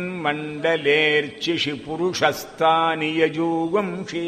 மண்டலேர்ச்சிஷி புருஷஸ்தானியஜூவம்ஷி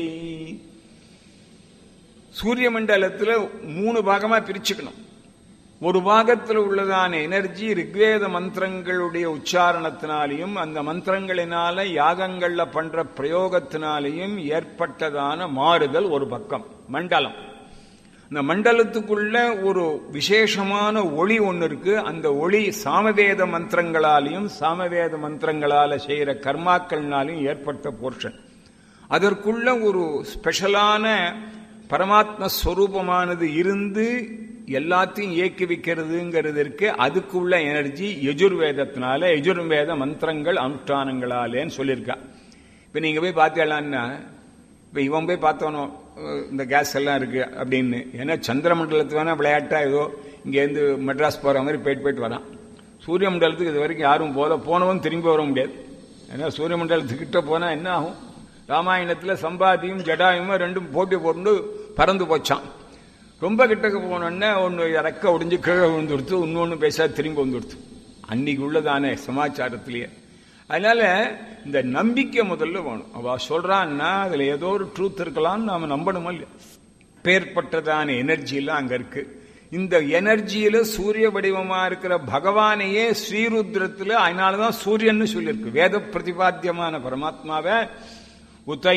சூரிய மண்டலத்துல மூணு பாகமா பிரிச்சுக்கணும் ஒரு பாகத்தில் உள்ளதான எனர்ஜி ரிக்வேத மந்திரங்களுடைய உச்சாரணத்தினாலையும் அந்த மந்திரங்களினால யாகங்கள்ல பண்ற பிரயோகத்தினாலையும் ஏற்பட்டதான மாறுதல் ஒரு பக்கம் மண்டலம் இந்த மண்டலத்துக்குள்ள ஒரு விசேஷமான ஒளி ஒன்று இருக்கு அந்த ஒளி சாமவேத மந்திரங்களாலையும் சாமவேத மந்திரங்களால செய்யற கர்மாக்கள்னாலையும் ஏற்பட்ட போர்ஷன் அதற்குள்ள ஒரு ஸ்பெஷலான பரமாத்ம ஸ்வரூபமானது இருந்து எல்லாத்தையும் இயக்கி வைக்கிறதுங்கிறதுக்கு அதுக்குள்ள எனர்ஜி யஜுர்வேதத்தினால யஜுர்வேத மந்திரங்கள் அனுஷ்டானங்களாலேன்னு சொல்லியிருக்கா இப்ப நீங்க போய் பார்த்தீங்களான்னா இப்ப இவன் போய் பார்த்தவனோ இந்த கேஸ் எல்லாம் இருக்கு அப்படின்னு ஏன்னா சந்திரமண்டலத்து வேணா விளையாட்டா ஏதோ இங்கேருந்து மெட்ராஸ் போற மாதிரி போயிட்டு போயிட்டு வரான் சூரிய மண்டலத்துக்கு இது வரைக்கும் யாரும் போத போனவன் திரும்பி வர முடியாது ஏன்னா சூரிய மண்டலத்துக்கிட்ட போனா என்ன ஆகும் ராமாயணத்துல சம்பாதியும் ஜடாயுமா ரெண்டும் போட்டி போட்டு பறந்து போச்சான் ரொம்ப கிட்டக்கு போனோடனே ஒன்று இறக்க ஒடிஞ்சு கீழே விழுந்துடுத்து இன்னொன்று பேச திரும்பி வந்துடுத்து அன்னைக்கு உள்ளதானே சமாச்சாரத்திலேயே அதனால இந்த நம்பிக்கை முதல்ல வேணும் அவ சொல்றான்னா அதுல ஏதோ ஒரு ட்ரூத் இருக்கலாம்னு நாம நம்பணுமா இல்லையா பேர்பட்டதான எனர்ஜி எல்லாம் அங்க இருக்கு இந்த எனர்ஜியில சூரிய வடிவமா இருக்கிற பகவானையே ஸ்ரீருத்ரத்துல அதனாலதான் சூரியன் சொல்லியிருக்கு வேத பிரதிபாத்தியமான பரமாத்மாவை உத்த